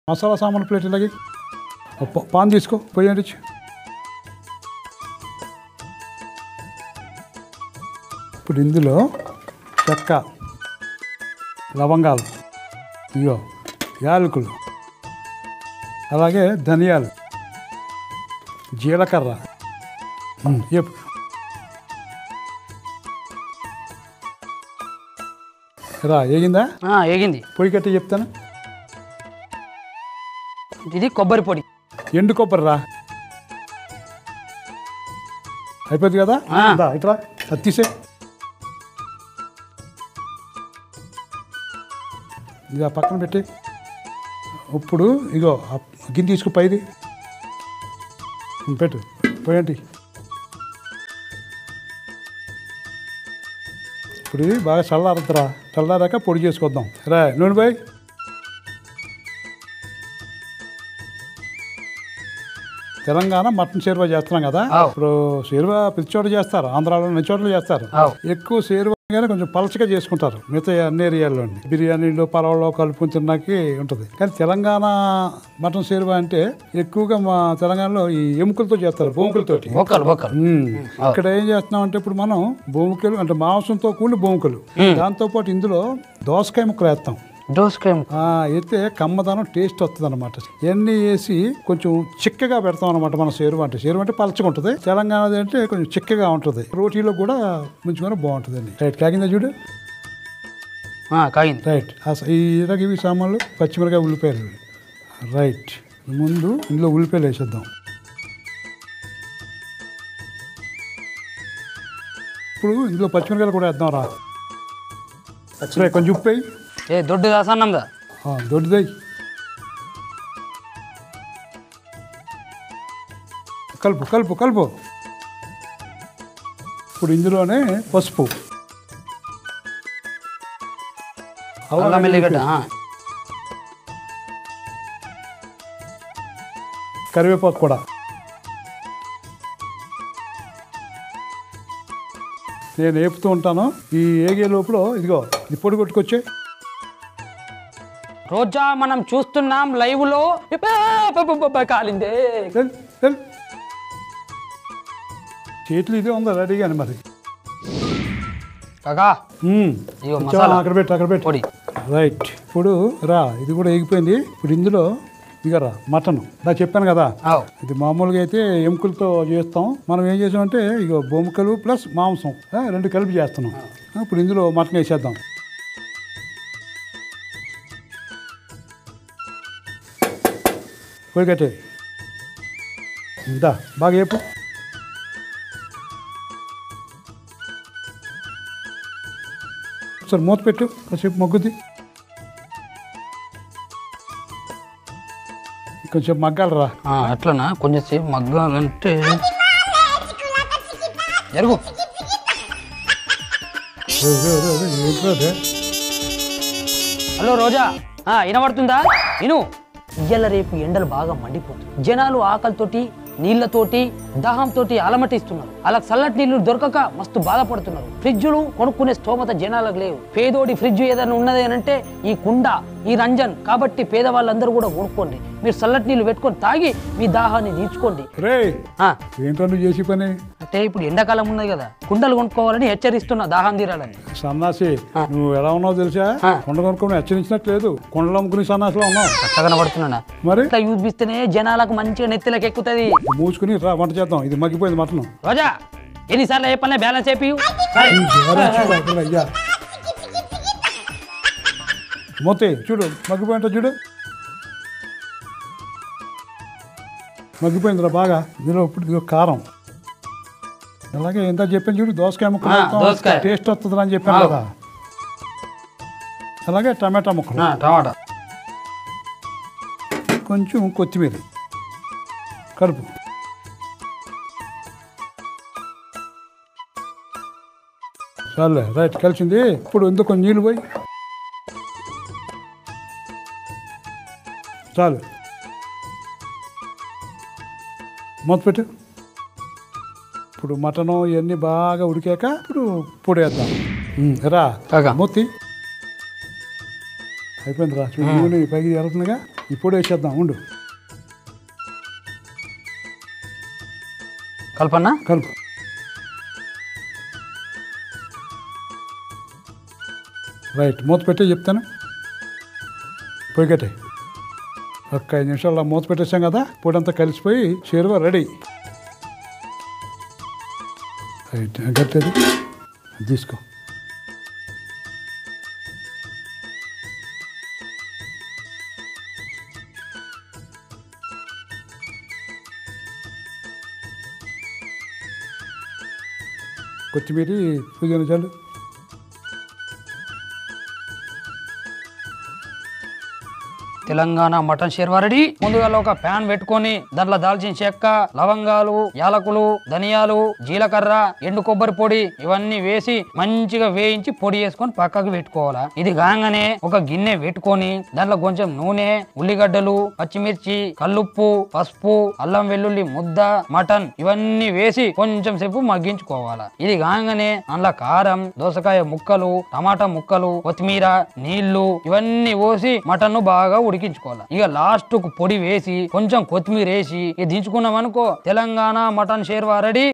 మసాలా సామాన్ ప్లేట్ ఇలాగే ఓ పా- పాన్ తీసుకో పోయండి ఇప్పుడు ఇందులో చెక్క లవంగాలు ఇగో యాలకులు అలాగే ధనియాలు జీలకర్ర ఉమ్, చెప్పు రా ఏగిందా ఆ, ఏగింది పొయ్యి కట్టి చెప్తాను ఇది కొబ్బరి పొడి ఎండు కొబ్బరి రా అయిపోద్ది కదా ఆ. దా, ఇట్రా అది తీసే ఇది ఆ పక్కన పెట్టి ఇప్పుడు ఇగో ఆ గిన్నె తీసుకు పైది ఉమ్, పెట్టు పోయండి ఇప్పుడు ఇది బాగా చల్లారుతురా చల్లారాక పొడి చేసుకొద్దాం రా నూనె పోయి తెలంగాణ మటన్ సేరువా చేస్తున్నాం కదా అవు. ఇప్పుడు సేరువా ప్రతి చోట చేస్తారు ఆంధ్రాలో అన్ని చోట్ల చేస్తారు అవు. ఎక్కువ సేరువా కానీ కొంచెం పలచగా చేసుకుంటారు మిగతా అన్ని ఏరియాల్లో బిర్యానీలో పలావులో కలుపుకొని తిన్నాకి ఉంటుంది కానీ తెలంగాణ మటన్ సేరువా అంటే ఎక్కువగా మా తెలంగాణలో ఈ ఎముకలతో చేస్తారు బొంకులతోటి బొక్కలు బొక్కలు ఉమ్. ఇక్కడ ఏం చేస్తున్నాం అంటే ఇప్పుడు మనం భూమికలు అంటే మాంసంతో కూడిన భూమికలు దాంతో పాటు ఇందులో దోసకాయ ముక్కలు వేస్తాం దోసకాయ ఆ, అయితే కమ్మదనం టేస్ట్ వస్తుంది అనమాట ఇవన్నీ వేసి కొంచెం చిక్కగా పెడతాం అనమాట మన సేరు అంటే సేరు అంటే పలచగా ఉంటుంది తెలంగాణది అంటే కొంచెం చిక్కగా ఉంటుంది రోటీలో కూడా ముంచుకొని బాగుంటుంది అండి రైట్ కాగిందా చూడు ఆ, కాగింది రైట్ ఆ స- ఈ ఇలాగ ఇవి సామాన్లు పచ్చిమిరకాయ ఉల్లిపాయలు రైట్ ముందు ఇందులో ఉల్లిపాయలు వేసేద్దాం ఇప్పుడు ఇందులో పచ్చిమిరకాయలు కూడా వేద్దాం రా సరే కొంచెం ఉప్పు వేయి ఏ దొడ్డు దాసన్నందా ఆ, దొడ్డిదై కలుపు కలుపు కలుపు ఇప్పుడు ఇందులోనే పసుపు అల్లం ఎల్లిగడ్డ ఆ. కరివేపాకు కూడా నేను వేపుతూ ఉంటాను ఈ ఏగే లోపల ఇదిగో ఇది పొడి కొట్టుకొచ్చే రోజా మనం చూస్తున్నాం లైవ్ లో కాలిందే వెల్, వెల్. చేతులు ఇదే ఉందా రెడీగానే మరి కాకా మ్మ్. ఇగో కొంచెం మసాలా. అక్కడ పెట్టు అక్కడ పెట్టు పొడి రైట్ ఇప్పుడు రా ఇది కూడా ఎగిపోయింది ఇప్పుడు ఇందులో ఇక రా మటన్ నాకు చెప్పాను కదా అవు ఇది మామూలుగా అయితే ఎముకలతో చేస్తాం మనం ఏం చేసామంటే ఇక బొమ్మకలు ప్లస్ మాంసం ఆ, రెండు కలిపి చేస్తున్నాం ఆ, ఇప్పుడు ఇందులో మటన్ వేసేద్దాం పోయి కట్టే ఇందా బాగా చెప్పు సరే మూత పెట్టు కాసేపు మగ్గుద్ది కొంచెం మగ్గాలరా ఆ, అట్లనా కొంచెం సేపు మగ్గాలంటే జరుగు రే, రే, రే, రే, ఏంట్రా అదే? హలో రోజా ఆ, వినబడుతుందా విను ఇయ్యాల రేపు ఎండలు బాగా మండిపోతుంది జనాలు ఆకలితోటి నీళ్లతోటి దాహంతోటి అలమటిస్తున్నారు అలా చల్లటి నీళ్లు దొరకక మస్తు బాధపడుతున్నారు ఫ్రిడ్జులు కొనుక్కునే స్తోమత జనాలకు లేవు పేదోడి ఫ్రిడ్జ్ ఏదైనా ఉన్నది అని అంటే ఈ కుండ ఈ రంజన్ కాబట్టి పేదవాళ్ళందరూ కూడా కొనుక్కోండి మీరు చల్లటి నీళ్లు పెట్టుకొని తాగి మీ దాహాన్ని తీర్చుకోండి రే ఆ, ఏంట్రా నువ్వు చేసి పని అంటే ఇప్పుడు ఎండాకాలం ఉన్నది కదా కుండలు కొనుక్కోవాలని హెచ్చరిస్తున్నా దాహం తీరాలని సన్నాసి నువ్వు ఎలా ఉన్నావు తెలుసా ఆ. కొండ కొనుక్కొని హెచ్చరించినట్లేదు కొండలు అమ్ముకుని సన్నాసిలో ఉన్నావు అట్లా కనబడుతున్నానా మరి ఇట్లా యూపిస్తేనే జనాలకు మంచిగా నెత్తిలకు ఎక్కుతుంది మూసుకుని రా వంట చేద్దాం ఇది మగ్గిపోయింది మటన్ రోజా ఎన్నిసార్లు ఏ పనులే బ్యాలెన్స్ చెప్పి అయ్యా మోతే చూడు మగ్గిపోయింట చూడు మగ్గిపోయిందిరా బాగా ఇందులో ఇప్పుడు ఇదిగో కారం అలాగే ఎంత చెప్పాను చూడు దోసకాయ ఆ, ముక్కలు దోసకాయ. టేస్ట్ వస్తుంది అని చెప్పాను కదా అలాగే టమాటా ముక్కలు టమాటా కొంచెం కొత్తిమీర కలుపు చాలే రైట్ కలిసింది ఇప్పుడు ఇందులో కొంచెం నీళ్ళు పోయి చాలు మూత పెట్టు ఇప్పుడు మటను ఇవన్నీ బాగా ఉడికాక ఇప్పుడు పొడి వేద్దాం ఉమ్, రా కాకా. మూతి అయిపోయింది రా చూడు నూనె పైకి జరుగుతుందిగా ఇప్పుడు వేసేద్దాం ఉండు కల్పన్నా కలుపు రైట్ మూత పెట్టి చెప్తాను పొయ్యి కట్టే ఒక్క ఐదు నిమిషాల్లో మూత పెట్టేసాం కదా పొడంతా కలిసిపోయి చేరువ రెడీ రైట్ కట్టేది తీసుకో కొత్తిమీర పుదీనా చాలు తెలంగాణ మటన్ షేర్వా రెడీ ముందుగా ఒక ప్యాన్ పెట్టుకొని దాంట్లో దాల్చిన చెక్క లవంగాలు యాలకులు ధనియాలు జీలకర్ర ఎండు కొబ్బరి పొడి ఇవన్నీ వేసి మంచిగా వేయించి పొడి వేసుకొని పక్కకు పెట్టుకోవాలా ఇది కాగానే ఒక గిన్నె పెట్టుకొని దాంట్లో కొంచెం నూనె ఉల్లిగడ్డలు పచ్చిమిర్చి కల్లుప్పు పసుపు అల్లం వెల్లుల్లి ముద్ద మటన్ ఇవన్నీ వేసి కొంచెం సేపు మగ్గించుకోవాలా ఇది కాగానే అందులో కారం దోసకాయ ముక్కలు టమాటా ముక్కలు కొత్తిమీర నీళ్లు ఇవన్నీ పోసి మటన్ ను బాగా ఉడికించుకోవాలి ఇక లాస్ట్ కు పొడి వేసి కొంచెం కొత్తిమీర వేసి ఇక దించుకున్నాం అనుకో తెలంగాణ మటన్ షేర్వా రెడీ